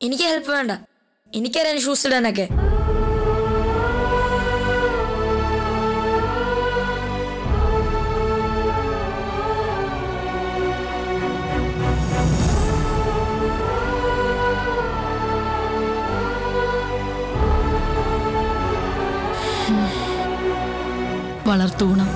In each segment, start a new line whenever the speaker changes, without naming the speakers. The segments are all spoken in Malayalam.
എനിക്ക് ഹെൽപ്പ് വേണ്ട എനിക്കറിയാൻ ഷൂസ് ഇടാനൊക്കെ
വളർത്തൂണം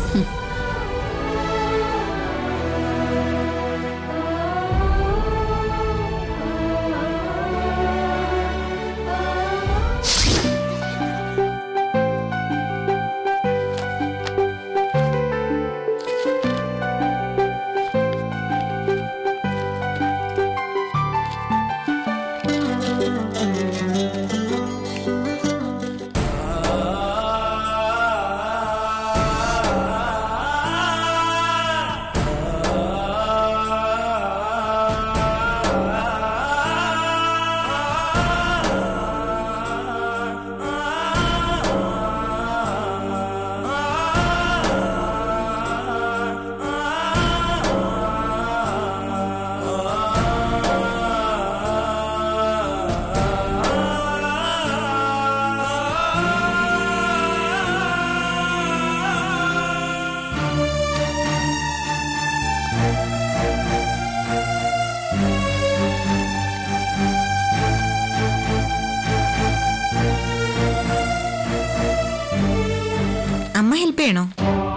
അമ്മ ഹെൽപ്പ് ചെയ്യണോ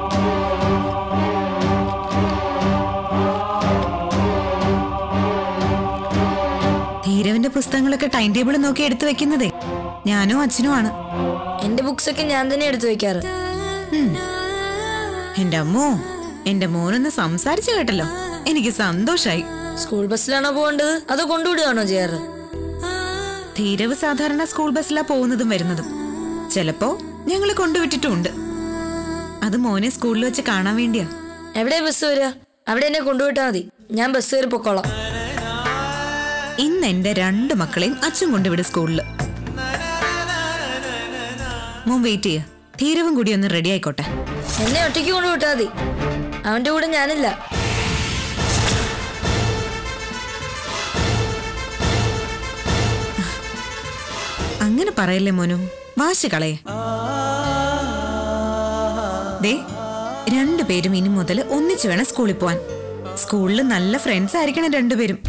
ധീരവിന്റെ പുസ്തകങ്ങളൊക്കെ ടൈം ടേബിൾ നോക്കി എടുത്തു വെക്കുന്നതേ ഞാനും അച്ഛനും ആണ്
എന്റെ ബുക്സ് ഒക്കെ ഞാൻ തന്നെ എടുത്തു വെക്കാറ്
എന്റെ അമ്മോ എന്റെ മോനൊന്ന് സംസാരിച്ചു കേട്ടല്ലോ എനിക്ക് സന്തോഷായി
സ്കൂൾ ബസ്സിലാണോ പോകേണ്ടത് അതോ കൊണ്ടുവിടുകയാണോ ചെയ്യാറ്
ധീരവ് സാധാരണ സ്കൂൾ ബസ്സിലാ പോകുന്നതും വരുന്നതും ചിലപ്പോ ഞങ്ങൾ കൊണ്ടുവിട്ടിട്ടുമുണ്ട് അത് മോനെ സ്കൂളിൽ വെച്ച് കാണാൻ വേണ്ടിയാ
എവിടെ ബസ് വരിക അവിടെ എന്നെ കൊണ്ടുവിട്ടാൽ മതി ഞാൻ ബസ് കയറി പൊക്കോളാം
ഇന്ന് എന്റെ രണ്ട് മക്കളെയും അച്ഛൻ കൊണ്ടുവിടും സ്കൂളില് മോൻ വെയിറ്റ് ചെയ്യ ധീരവും കൂടി ഒന്ന് റെഡി ആയിക്കോട്ടെ
എന്നെ ഒറ്റയ്ക്ക് കൊണ്ടുവിട്ടാൽ മതി അവന്റെ കൂടെ ഞാനില്ല
അങ്ങനെ പറയല്ലേ മോനു വാശി കളയെ ദേ രണ്ടുപേരും ഇനി മുതൽ ഒന്നിച്ചു വേണം സ്കൂളിൽ പോവാൻ സ്കൂളിൽ നല്ല ഫ്രണ്ട്സ് ആയിരിക്കണം രണ്ടുപേരും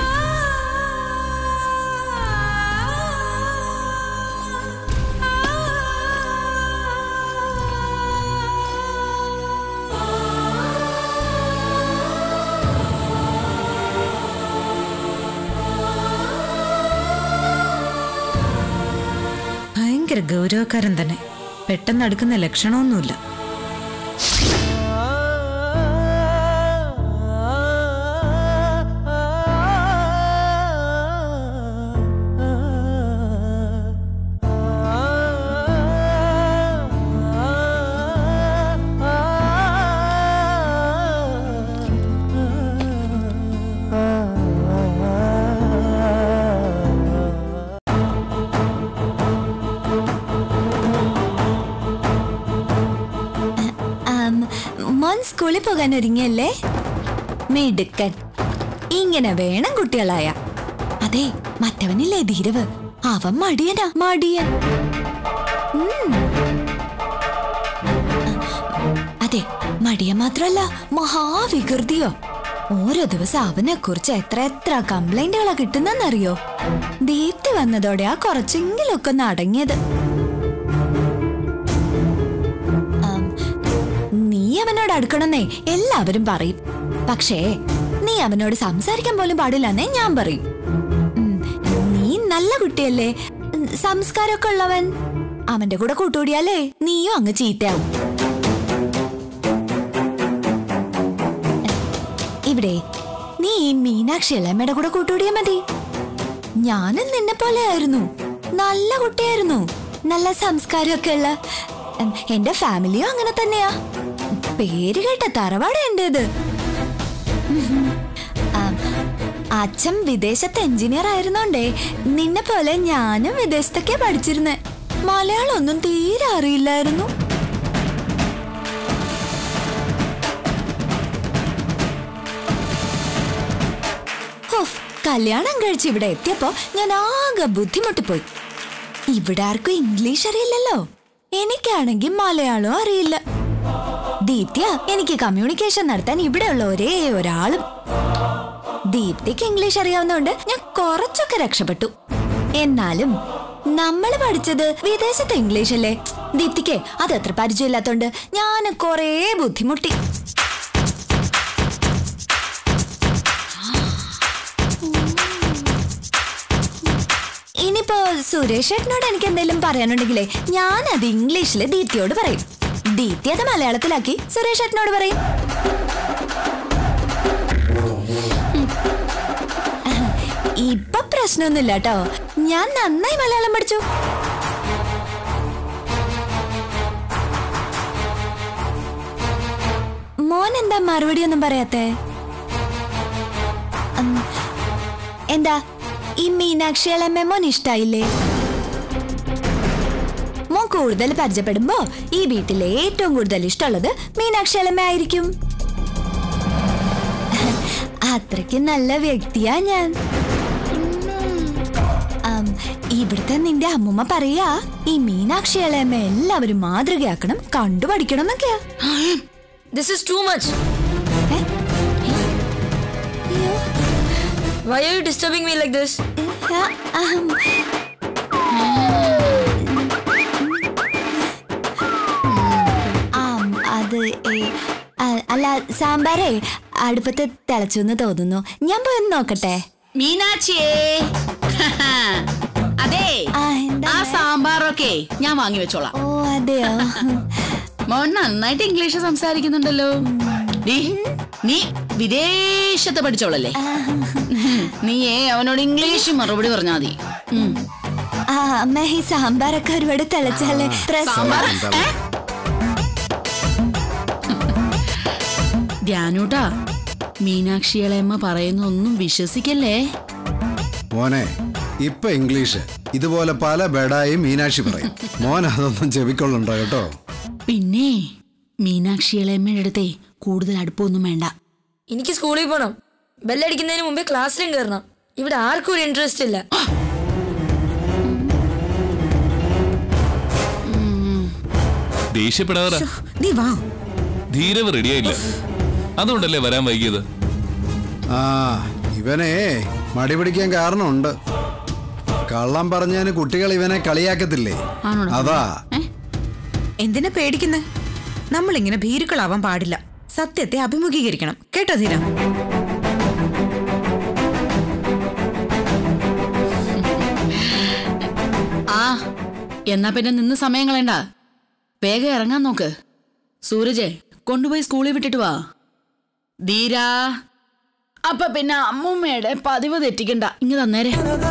ഭയങ്കര ഗൗരവക്കാരൻ തന്നെ പെട്ടെന്ന് അടുക്കുന്ന ലക്ഷണമൊന്നുമില്ല
ആം, മോൻ സ്കൂളിൽ പോകാൻ ഒരുങ്ങിയല്ലേ മിടുക്കൻ ഇങ്ങനെ വേണം കുട്ടികളായ അതെ മറ്റവനില്ലേ ധീരവ് അവൻ മടിയനാ മടിയൻ ഉം. അതെ മടിയൻ മാത്രല്ല മഹാവികൃതിയോ ഓരോ ദിവസം അവനെ കുറിച്ച് എത്ര എത്ര കംപ്ലൈന്റുകളാ കിട്ടുന്നെന്നറിയോ ദീപ്തി വന്നതോടെയാ കുറച്ചെങ്കിലൊക്കെ ഒന്ന് അടങ്ങിയത് ആം, നീ അവനോട് അടുക്കണമെന്നേ എല്ലാവരും പറയും പക്ഷേ നീ അവനോട് സംസാരിക്കാൻ പോലും പാടില്ലെന്നേ ഞാൻ പറയും ഉം, നീ നല്ല കുട്ടിയല്ലേ ഉം, സംസ്കാരമൊക്കെ ഉള്ളവൻ അവന്റെ കൂടെ കൂട്ടുകൂടിയാലേ നീയും അങ്ങ് ചീത്തയാവും ഇവിടെ നീ ഈ മീനാക്ഷി അല്ലമ്മയുടെ കൂടെ കൂട്ടുകൂടിയാ മതി ഞാനും നിന്നെ പോലെ ആയിരുന്നു നല്ല കുട്ടിയായിരുന്നു നല്ല സംസ്കാരമൊക്കെ ഉള്ള ഉം, എന്റെ ഫാമിലിയും അങ്ങനെ തന്നെയാ പേര് കേട്ട തറവാട് എന്റേത് ഉം. ആ, അച്ഛൻ വിദേശത്ത് എഞ്ചിനീയർ ആയിരുന്നോണ്ടേ നിന്നെ പോലെ ഞാനും വിദേശത്തൊക്കെ പഠിച്ചിരുന്നെ മലയാളം ഒന്നും തീരെ അറിയില്ലായിരുന്നു ഹുഫ്, കല്യാണം കഴിച്ച് ഇവിടെ എത്തിയപ്പോ ഞാൻ ആകെ ബുദ്ധിമുട്ടിപ്പോയി ഇവിടെ ആർക്കും ഇംഗ്ലീഷ് അറിയില്ലല്ലോ എനിക്കാണെങ്കിൽ മലയാളം അറിയില്ല ദീപ്തിയ എനിക്ക് കമ്മ്യൂണിക്കേഷൻ നടത്താൻ ഇവിടെയുള്ള ഒരേ ഒരാളും ദീപ്തിക്ക് ഇംഗ്ലീഷ് അറിയാവുന്നതുകൊണ്ട് ഞാൻ കുറച്ചൊക്കെ രക്ഷപ്പെട്ടു എന്നാലും നമ്മൾ പഠിച്ചത് വിദേശത്തെ ഇംഗ്ലീഷ് അല്ലേ ദീപ്തിക്ക് അത് അത്ര പരിചയമില്ലാത്തോണ്ട് ഞാൻ കുറേ ബുദ്ധിമുട്ടി ഇനിയിപ്പോ സുരേഷ് ഏട്ടനോട് എനിക്ക് എന്തെങ്കിലും പറയാനുണ്ടെങ്കിലേ ഞാൻ അത് ഇംഗ്ലീഷില് ദീപ്തിയോട് പറയും ദീപ്തി അത് മലയാളത്തിലാക്കി സുരേഷ് ഏട്ടനോട് പറയും ഇപ്പൊ പ്രശ്നമൊന്നുമില്ല കേട്ടോ ഞാൻ നന്നായി മലയാളം പഠിച്ചു മോൻ എന്താ മറുപടി ഒന്നും പറയാത്തെ ഉം, എന്താ ഈ മീനാക്ഷി എളമ്മ മോൻ ഇഷ്ടായില്ലേ മോൻ കൂടുതൽ പരിചയപ്പെടുമ്പോ ഈ വീട്ടിലെ ഏറ്റവും കൂടുതൽ ഇഷ്ടമുള്ളത് മീനാക്ഷി എളമ്മ ആയിരിക്കും അത്രയ്ക്ക് നല്ല വ്യക്തിയാ ഞാൻ ആം, ഇവിടുത്തെ നിന്റെ അമ്മൂമ്മ പറയാ ഈ മീനാക്ഷി ഇളയമ്മ എല്ലാവരും മാതൃകയാക്കണം കണ്ടുപഠിക്കണം എന്നൊക്കെയാ
ദിസ് ഇസ് ടു മച്ച്
ഏ? അയ്യോ,
why are you disturbing me like this
ആ, ആം. ആം, അത് ഏ, ആ, അല്ല സാമ്പാറേ അടുപ്പത്ത് തിളച്ചു എന്ന് തോന്നുന്നു ഞാൻ പോയി ഒന്ന് നോക്കട്ടെ
മീനാക്ഷിയേ അതെ
ആ എന്താ
ആ സാമ്പാറൊക്കെ ഞാൻ വാങ്ങി വെച്ചോളാം
ഓ അതെയോ
മോൻ നന്നായിട്ട് ഇംഗ്ലീഷ് സംസാരിക്കുന്നുണ്ടല്ലോ ഡീ, നീ വിദേശത്ത് പഠിച്ചോളല്ലേ നീയേ അവനോട് ഇംഗ്ലീഷ് മറുപടി പറഞ്ഞാ മതി ഉം.
ആ അമ്മ ഈ സാമ്പാറൊക്കെ ഒരുപാട് തിളച്ചാലേ പ്രശ്നം
സാമ്പാർ ഏ? ധ്യാനൂട്ടാ മീനാക്ഷി ഇളയമ്മ പറയുന്നൊന്നും വിശ്വസിക്കല്ലേ
മോനെ ഇപ്പൊ ഇംഗ്ലീഷ് ഇതുപോലെ പല ബെഡായും മീനാക്ഷി പറയും മോൻ അതൊന്നും ചെവിക്കൊള്ളുണ്ടോ കേട്ടോ
പിന്നെ മീനാക്ഷി ഇളയമ്മയുടെ അടുത്തേ കൂടുതൽ അടുപ്പമൊന്നും വേണ്ട
എനിക്ക് സ്കൂളിൽ പോകണം ബെല്ലടിക്കുന്നതിന് മുമ്പേ ക്ലാസ്സിലും കയറണം ഇവിടെ ആർക്കും ഒരു ഇൻട്രസ്റ്റ് ഇല്ല
ദേഷ്യപ്പെടാതെ
നീ വാ
ധീരവ് റെഡിയായില്ല അതുകൊണ്ടല്ലേ വരാൻ വൈകിയത്
ആ ഇവനെ മടി പിടിക്കാൻ കാരണമുണ്ട് കള്ളം പറഞ്ഞതിന് കുട്ടികൾ ഇവനെ കളിയാക്കത്തില്ലേ
ആണോടാ?
അതാ
എന്തിനാ പേടിക്കുന്നത് നമ്മളിങ്ങനെ ഭീരുക്കളാവാൻ പാടില്ല സത്യത്തെ അഭിമുഖീകരിക്കണം കേട്ടോ ധീര
ആ എന്നാ പിന്നെ നിന്ന് സമയം കളയണ്ട വേഗം ഇറങ്ങാൻ നോക്ക് സൂരജെ കൊണ്ടുപോയി സ്കൂളിൽ വിട്ടിട്ട് വാ ധീരാ അപ്പൊ പിന്നെ അമ്മൂമ്മയുടെ പതിവ് തെറ്റിക്കണ്ട ഇങ്ങ് തന്നേരെ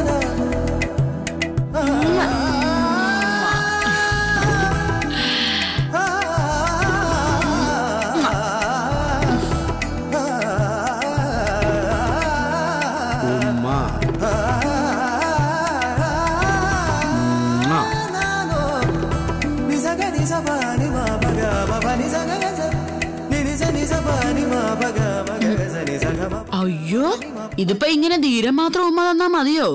ഉമ്മ ഉമ്മ.
അയ്യോ ഇതിപ്പോ ഇങ്ങനെ ധീരം മാത്രം ഉമ്മ തന്നാ മതിയോ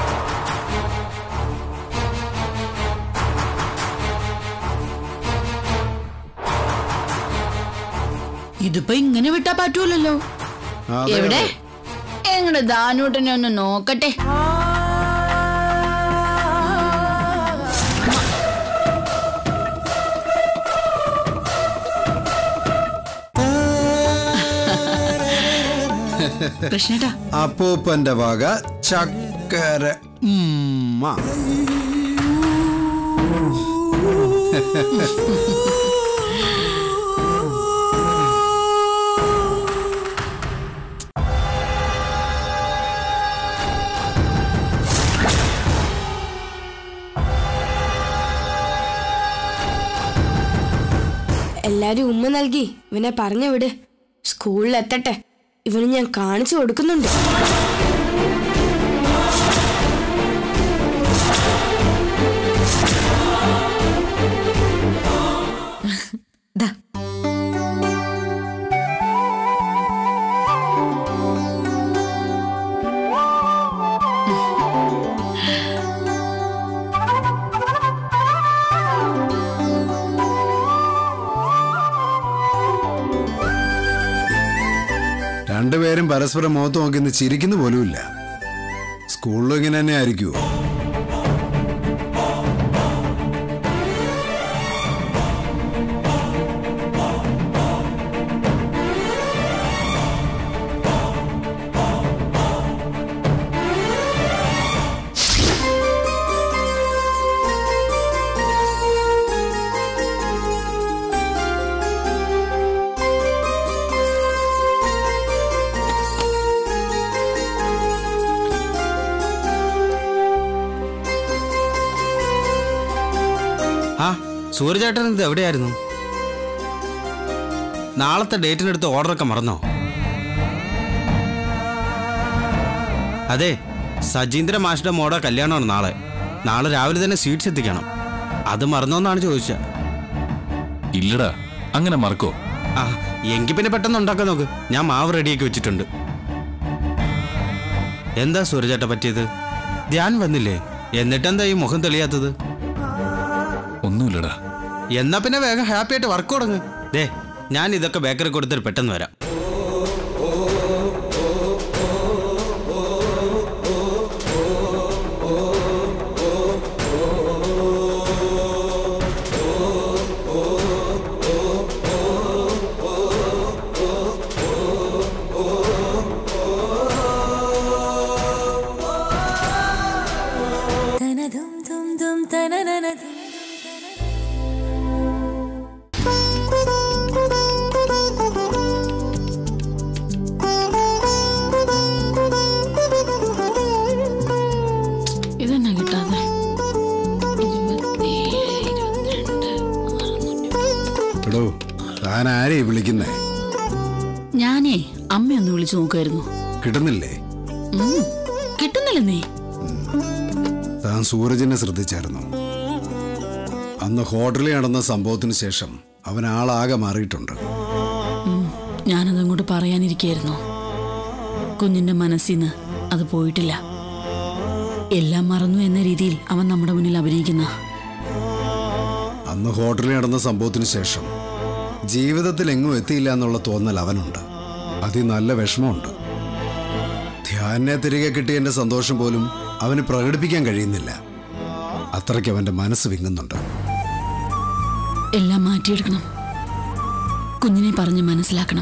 ഇതിപ്പോ ഇങ്ങനെ വിട്ടാ പറ്റൂലല്ലോ
അതെ,
എവിടെ
അതെ.
എങ്ങടെ ദാനൂട്ടനെ ഒന്ന് നോക്കട്ടെ കൃഷ്ണേട്ടാ
അപ്പൂപ്പന്റെ വക ചക്കര ഉമ്മ
എല്ലാരും ഉമ്മ നൽകി ഇവനെ പറഞ്ഞു വിട് സ്കൂളിൽ എത്തട്ടെ ഇവന് ഞാൻ കാണിച്ചു കൊടുക്കുന്നുണ്ട്
ദാ
രണ്ടുപേരും പരസ്പരം മുഖത്ത് നോക്കി ഇന്ന് ചിരിക്കുന്ന പോലുമില്ല സ്കൂളിലും ഇങ്ങനെ തന്നെ ആയിരിക്കുമോ
ആ സൂര്യചേട്ടൻ ഇത് എവിടെയായിരുന്നു നാളത്തെ ഡേറ്റിനെടുത്ത് ഓർഡറൊക്കെ മറന്നോ അതെ സജീന്ദ്ര മാഷിന്റെ മോടെ കല്യാണമാണ് നാളെ നാളെ രാവിലെ തന്നെ സ്വീറ്റ്സ് എത്തിക്കണം അത് മറന്നോന്നാണ് ചോദിച്ചത്
ഇല്ലടാ അങ്ങനെ മറക്കോ
ആ എങ്കിൽ പിന്നെ പെട്ടെന്ന് ഉണ്ടാക്കാൻ നോക്ക് ഞാൻ മാവ് റെഡിയാക്കി വെച്ചിട്ടുണ്ട് എന്താ സൂര്യചേട്ട പറ്റിയത് ധ്യാൻ വന്നില്ലേ എന്നിട്ടെന്താ ഈ മുഖം തെളിയാത്തത്
ഒന്നുമില്ലടാ
എന്നാ പിന്നെ വേഗം ഹാപ്പി ആയിട്ട് വർക്ക് തുടങ്ങ് ദേ ഞാൻ ഇതൊക്കെ ബേക്കറി കൊടുത്തിട്ട് പെട്ടെന്ന് വരാം
ഇതെന്നാ കിട്ടാതെ ഇരുപത്തിയേഴ്, ഇരുപത്തിരണ്ട്, അറുന്നൂറ്റി
എടോ താൻ ആരെയും വിളിക്കുന്നേ
ഞാനേ അമ്മയൊന്ന് വിളിച്ചു നോക്കായിരുന്നു
കിട്ടുന്നില്ലേ
ഉം, കിട്ടുന്നില്ലെന്നേ
താൻ സൂരജിനെ ശ്രദ്ധിച്ചായിരുന്നു അന്ന് ഹോട്ടലിൽ നടന്ന സംഭവത്തിന് ശേഷം അവൻ ആളാകെ മാറിയിട്ടുണ്ട്
ഞാനതങ്ങോട്ട് പറയാനിരിക്കായിരുന്നു കുഞ്ഞിന്റെ മനസ്സിന്ന് അത് പോയിട്ടില്ല എല്ലാം മറന്നു എന്ന രീതിയിൽ അവൻ നമ്മുടെ മുന്നിൽ അഭിനയിക്കുന്ന
അന്ന് ഹോട്ടലിൽ നടന്ന സംഭവത്തിന് ശേഷം ജീവിതത്തിൽ എങ്ങും എത്തിയില്ല എന്നുള്ള തോന്നൽ അവനുണ്ട് അതി നല്ല വിഷമമുണ്ട് ധ്യാനെ തിരികെ കിട്ടിയതിന്റെ സന്തോഷം പോലും അവന് പ്രകടിപ്പിക്കാൻ കഴിയുന്നില്ല അത്രയ്ക്ക് അവന്റെ മനസ്സ് വിങ്ങുന്നുണ്ട്
എല്ലാം മാറ്റിയെടുക്കണം കുഞ്ഞിനെ പറഞ്ഞ് മനസ്സിലാക്കണം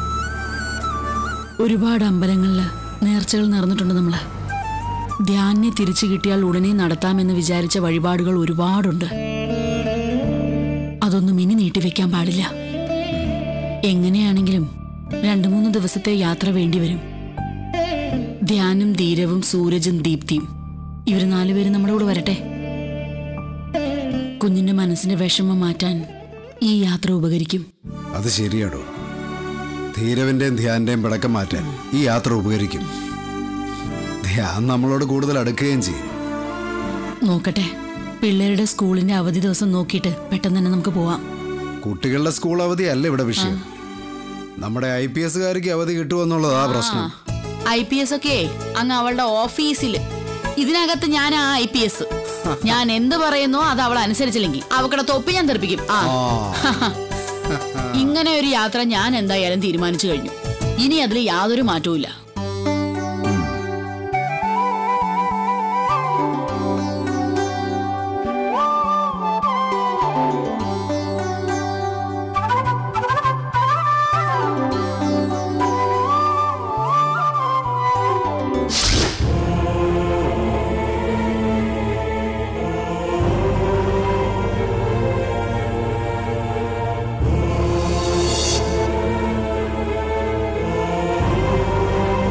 ഒരുപാട് അമ്പലങ്ങളിൽ നേർച്ചകൾ നേർന്നിട്ടുണ്ട് നമ്മള് ധ്യാനെ തിരിച്ചു കിട്ടിയാൽ ഉടനെ നടത്താമെന്ന് വിചാരിച്ച വഴിപാടുകൾ ഒരുപാടുണ്ട് അതൊന്നും ഇനി നീട്ടിവെക്കാൻ പാടില്ല എങ്ങനെയാണെങ്കിലും രണ്ടു മൂന്ന് ദിവസത്തെ യാത്ര വേണ്ടിവരും ധ്യാനും ധീരവും സൂരജും ദീപ്തിയും ഇവര് നാലുപേരും നമ്മുടെ കൂടെ വരട്ടെ കുഞ്ഞിന്റെ മനസ്സിന്റെ വിഷമം മാറ്റാൻ ഈ യാത്ര ഉപകരിക്കും
അത് ശരിയാടോ ധീരവിന്റെയും ധ്യാന്റെയും പിടക്കം മാറ്റാൻ ഈ യാത്ര ഉപകരിക്കും ധ്യാൻ നമ്മളോട് കൂടുതൽ അടുക്കുകയും ചെയ്യും
നോക്കട്ടെ പിള്ളേരുടെ സ്കൂളിന്റെ അവധി ദിവസം നോക്കിയിട്ട് പെട്ടെന്ന് തന്നെ നമുക്ക് പോവാം
കുട്ടികളുടെ സ്കൂൾ അവധി അല്ല ഇവിടെ വിഷയം നമ്മുടെ ഐ പി എസുകാർക്ക് അവധി കിട്ടുമെന്നുള്ളതാ പ്രശ്നം
ഐ പി എസ് ഒക്കെ അങ്ങ് അവളുടെ ഓഫീസില് ഇതിനകത്ത് ഞാൻ ആ ഐ പി എസ് ഞാൻ എന്ത് പറയുന്നോ അത് അവൾ അനുസരിച്ചില്ലെങ്കിൽ അവക്കടെ തൊപ്പി ഞാൻ തെറിപ്പിക്കും ആ ഇങ്ങനെ ഒരു യാത്ര ഞാൻ എന്തായാലും തീരുമാനിച്ചു കഴിഞ്ഞു ഇനി അതിൽ യാതൊരു മാറ്റവും ഇല്ല
ആ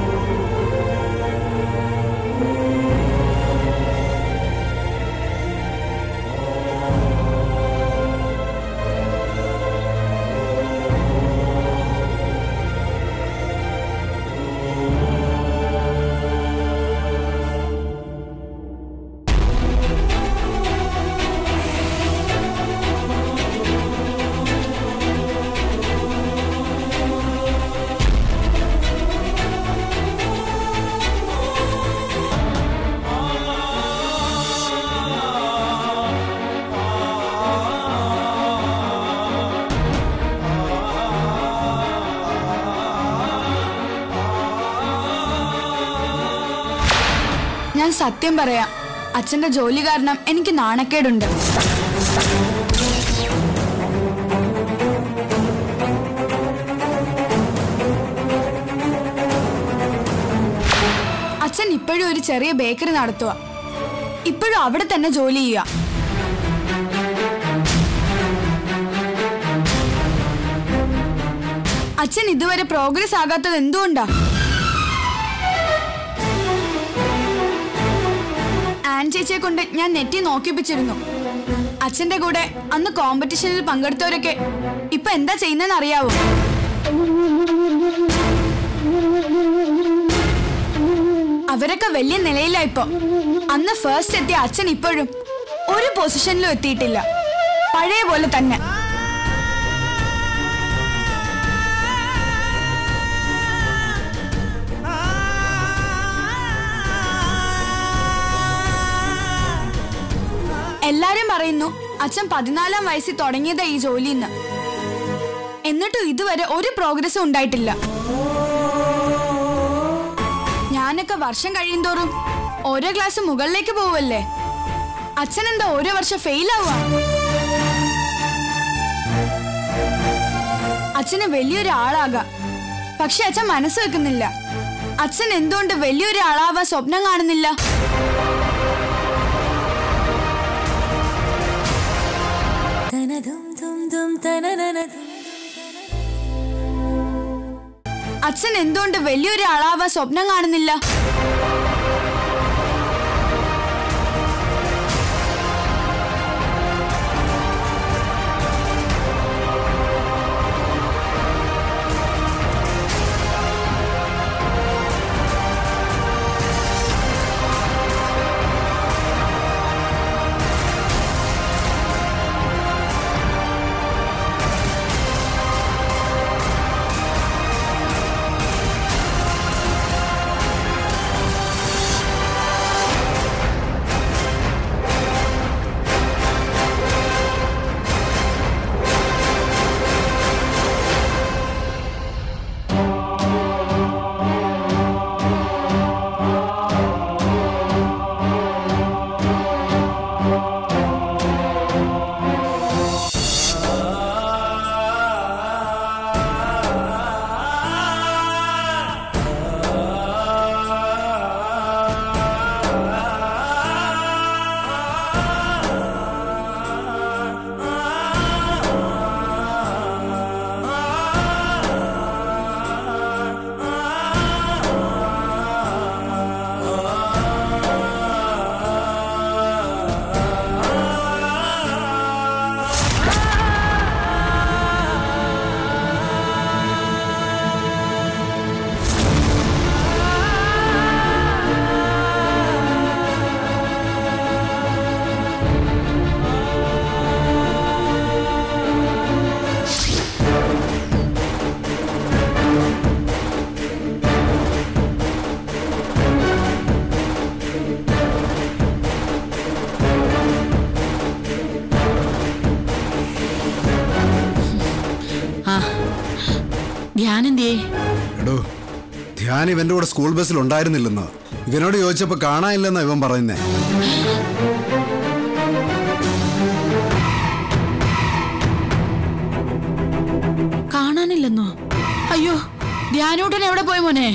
ഞാൻ സത്യം പറയാം അച്ഛന്റെ ജോലി കാരണം എനിക്ക് നാണക്കേടുണ്ട് അച്ഛൻ ഇപ്പോഴും ഒരു ചെറിയ ബേക്കറി നടത്തുക ഇപ്പോഴും അവിടെ തന്നെ ജോലി ചെയ്യുക അച്ഛൻ ഇതുവരെ പ്രോഗ്രസ് ആകാത്തത് എന്തുകൊണ്ടാ ആൻ ചേച്ചിയെ കൊണ്ട് ഞാൻ നെറ്റി നോക്കിപ്പിച്ചിരുന്നു അച്ഛന്റെ കൂടെ അന്ന് കോമ്പറ്റീഷനിൽ പങ്കെടുത്തവരൊക്കെ ഇപ്പൊ എന്താ ചെയ്യുന്നതെന്ന് അറിയാവോ അവരൊക്കെ വലിയ നിലയിലാ ഇപ്പൊ അന്ന് ഫസ്റ്റ് എത്തിയ അച്ഛൻ ഇപ്പോഴും ഒരു പൊസിഷനിലും എത്തിയിട്ടില്ല പഴയ പോലെ തന്നെ എല്ലാരും പറയുന്നു അച്ഛൻ പതിനാലാം വയസ്സിൽ തുടങ്ങിയതാ ഈ ജോലിന്ന് എന്നിട്ടും ഇതുവരെ ഒരു പ്രോഗ്രസും ഉണ്ടായിട്ടില്ല ഞാനൊക്കെ വർഷം കഴിയുന്തോറും ഓരോ ക്ലാസ് മുകളിലേക്ക് പോവല്ലേ അച്ഛൻ എന്താ ഓരോ വർഷം ഫെയിൽ ആവുക അച്ഛന് വലിയൊരു ആളാകാം പക്ഷെ അച്ഛൻ മനസ്സ് വെക്കുന്നില്ല അച്ഛൻ എന്തുകൊണ്ട് വലിയൊരു ആളാവാൻ സ്വപ്നം കാണുന്നില്ല അച്ഛൻ എന്തുകൊണ്ട് വലിയൊരു ആളാവാൻ സ്വപ്നം കാണുന്നില്ല
ആ ധ്യാനെന്തേ
എടോ ധ്യാൻ ഇവന്റെ കൂടെ സ്കൂൾ ബസ്സിൽ ഉണ്ടായിരുന്നില്ലെന്ന് ഇവനോട് ചോദിച്ചപ്പോ കാണാനില്ലെന്നാ ഇവൻ പറയുന്നേ
കാണാനില്ലെന്നോ അയ്യോ ധ്യാനൂട്ടൻ എവിടെ പോയി മോനെ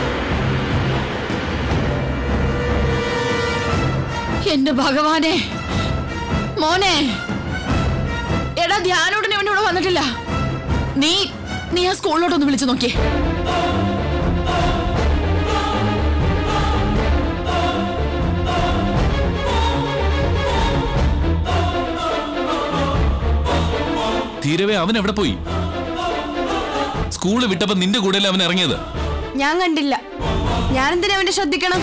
എന്റെ ഭഗവാനെ മോനെ എടാ ധ്യാനൂട്ടൻ ഇവന്റെ ഇവിടെ വന്നിട്ടില്ല നീ നീ ആ സ്കൂളിലോട്ടൊന്ന് വിളിച്ചു നോക്കിയേ
തീരവേ അവൻ എവിടെ പോയി സ്കൂള് വിട്ടപ്പോ നിന്റെ കൂടെയല്ലേ അവൻ ഇറങ്ങിയത്
ഞാൻ കണ്ടില്ല ഞാനെന്തിനാ അവന്റെ ശ്രദ്ധിക്കണം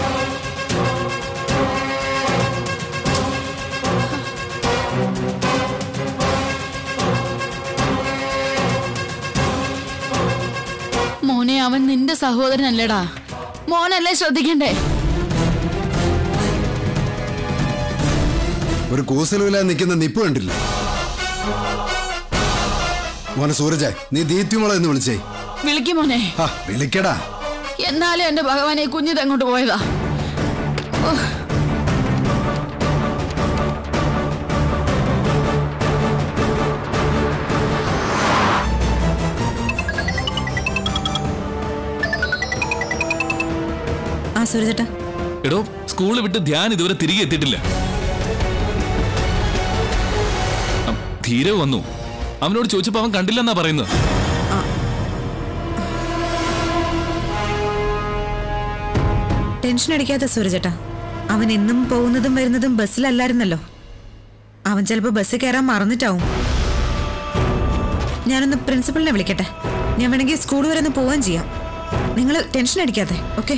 മോനെ അവൻ നിന്റെ സഹോദരനല്ലേടാ മോനല്ലേ ശ്രദ്ധിക്കണ്ടേ
ഒരു കൂസലുമില്ലാതെ നിൽക്കുന്ന നിപ്പ് കണ്ടില്ല മോനെ സൂരജ് നീ ദീപ്തിമോളെ എന്ന് വിളിച്ചേ
വിളിക്കും മോനെ
ആ വിളിക്കടാ
എന്നാലും എന്റെ ഭഗവാനെ കുഞ്ഞിത് എങ്ങോട്ട് പോയതാ
ആ സൂരജേട്ടാ
എടോ സ്കൂളിൽ വിട്ട് ധ്യാൻ ഇതുവരെ തിരികെ എത്തിയിട്ടില്ല അം, ധീരവ് വന്നു അവനോട് ചോദിച്ചപ്പോ അവൻ കണ്ടില്ലെന്നാ പറയുന്നത്
ടെൻഷൻ അടിക്കാത്ത സൂരജേട്ടാ അവൻ എന്നും പോകുന്നതും വരുന്നതും ബസ്സിലല്ലായിരുന്നല്ലോ അവൻ ചിലപ്പോ ബസ്സിൽ കയറാൻ മറന്നിട്ടാവും ഞാനൊന്ന് പ്രിൻസിപ്പളിനെ വിളിക്കട്ടെ ഞാൻ വേണമെങ്കിൽ സ്കൂൾ വരെ ഒന്ന് പോവുകയും ചെയ്യാം നിങ്ങൾ ടെൻഷൻ അടിക്കാതെ ഓക്കെ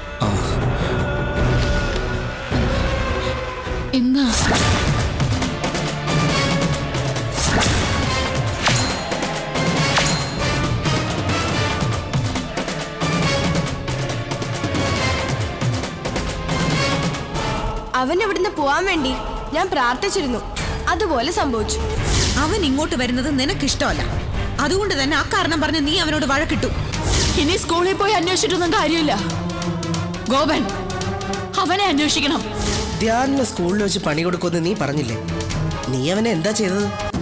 എന്നാ
അവൻ ഇവിടുന്ന് പോവാൻ വേണ്ടി ഞാൻ പ്രാർത്ഥിച്ചിരുന്നു അതുപോലെ സംഭവിച്ചു
അവൻ ഇങ്ങോട്ട് വരുന്നത് നിനക്കിഷ്ടമല്ല അതുകൊണ്ട് തന്നെ ആ കാരണം പറഞ്ഞ് നീ അവനോട് വഴക്കിട്ടു
ഇനി സ്കൂളിൽ പോയി അന്വേഷിച്ചിട്ടൊന്നും കാര്യമില്ല ഗോപൻ അവനെ അന്വേഷിക്കണം
ധ്യാനിന് സ്കൂളിൽ വെച്ച് പണി കൊടുക്കുമെന്ന് നീ പറഞ്ഞില്ലേ നീ അവനെ എന്താ ചെയ്തത്